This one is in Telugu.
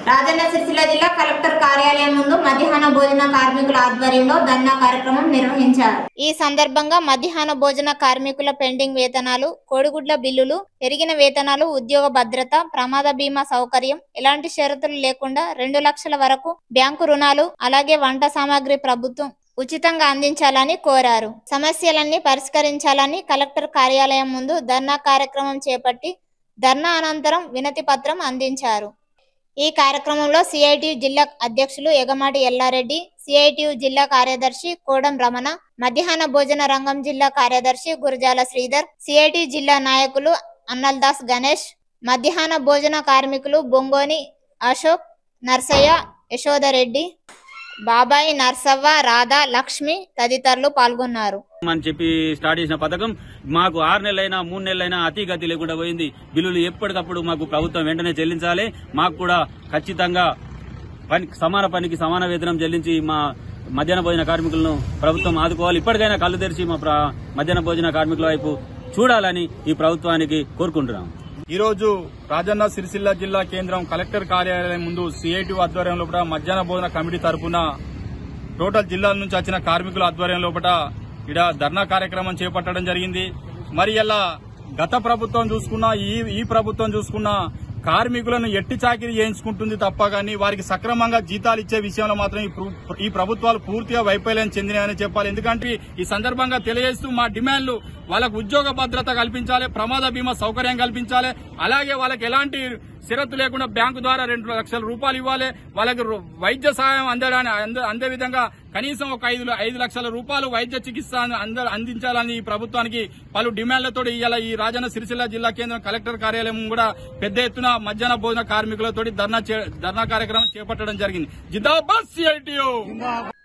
రాజన్న సిరిసిల్ల జిల్లా కలెక్టర్ కార్యాలయం ముందు మధ్యాహ్న భోజన కార్మికుల ఆధ్వర్యంలో ధర్నా కార్యక్రమం నిర్వహించారు ఈ సందర్భంగా మధ్యాహ్న భోజన కార్మికుల పెండింగ్ వేతనాలు కోడిగుడ్ల బిల్లులు పెరిగిన వేతనాలు ఉద్యోగ భద్రత ప్రమాద బీమా సౌకర్యం ఎలాంటి షరతులు లేకుండా రెండు లక్షల వరకు బ్యాంకు రుణాలు అలాగే వంట సామాగ్రి ప్రభుత్వం ఉచితంగా అందించాలని కోరారు సమస్యలన్నీ పరిష్కరించాలని కలెక్టర్ కార్యాలయం ముందు ధర్నా కార్యక్రమం చేపట్టి ధర్నా అనంతరం వినతి పత్రం అందించారు ఈ కార్యక్రమంలో సిఐటియు జిల్లా అధ్యక్షులు ఎగమాటి ఎల్లారెడ్డి సిఐటియు జిల్లా కార్యదర్శి కోడం రమణ మధ్యాహ్న భోజన రంగం జిల్లా కార్యదర్శి గురజాల శ్రీధర్ సిఐటి జిల్లా నాయకులు అన్నల్దాస్ గణేష్ మధ్యాహ్న భోజన కార్మికులు బొంగోని అశోక్ నర్సయ్య యశోదరెడ్డి బాబాయి నర్సవ్వ రాధా లక్ష్మి తదితరులు పాల్గొన్నారు అని చెప్పి స్టార్ట్ చేసిన పథకం మాకు ఆరు నెలలైనా మూడు నెలలైనా అతి గతి లేకుండా పోయింది బిల్లులు ఎప్పటికప్పుడు మాకు ప్రభుత్వం వెంటనే చెల్లించాలి మాకు కూడా ఖచ్చితంగా పని సమాన పనికి సమాన వేతనం చెల్లించి మా మధ్యాహ్న భోజన కార్మికులను ప్రభుత్వం ఆదుకోవాలి ఇప్పటికైనా కళ్ళు తెరిచి మా ప్ర- మధ్యాహ్న భోజన కార్మికుల వైపు చూడాలని ఈ ప్రభుత్వానికి కోరుకుంటున్నాం ఈ రోజు రాజన్న సిరిసిల్ల జిల్లా కేంద్రం కలెక్టర్ కార్యాలయం ముందు సిఐటి ఆధ్వర్యంలో కూడా మధ్యాహ్న భోజన కమిటీ తరపున టోటల్ జిల్లాల నుంచి వచ్చిన కార్మికుల ఆధ్వర్యం లోపల ఇక్కడ ధర్నా కార్యక్రమం చేపట్టడం జరిగింది మరి ఇలా గత ప్రభుత్వం చూసుకున్నా ఈ ఈ ప్రభుత్వం చూసుకున్నా కార్మికులను ఎట్టి చాకిరీ చేయించుకుంటుంది తప్ప గానీ వారికి సక్రమంగా జీతాలు ఇచ్చే విషయంలో మాత్రం ఈ ప్రు- ఈ ప్రభుత్వాలు పూర్తిగా వైఫల్యం చెందినాయని చెప్పాలి ఎందుకంటే ఈ సందర్భంగా తెలియజేస్తూ మా డిమాండ్లు వాళ్ళకు ఉద్యోగ భద్రత కల్పించాలి ప్రమాద బీమా సౌకర్యం కల్పించాలి అలాగే వాళ్ళకి ఎలాంటి షరతు లేకుండా బ్యాంకు ద్వారా రెండు లక్షల రూపాయలు ఇవ్వాలి వాళ్ళకి రు- వైద్య సహాయం అందడానికి అంద- అందే విధంగా కనీసం ఒక ఐదు ఐదు లక్షల రూపాయలు వైద్య చికిత్స అంద- అందించాలని ఈ ప్రభుత్వానికి పలు డిమాండ్లతో ఇవాళ ఈ రాజన్న సిరిసిల్ల జిల్లా కేంద్రం కలెక్టర్ కార్యాలయం కూడా పెద్ద ఎత్తున మధ్యాహ్న భోజన కార్మికులతోటి ధర్నా చే- ధర్నా కార్యక్రమం చేపట్టడం జరిగింది జిందాబాద్ సిఐటియు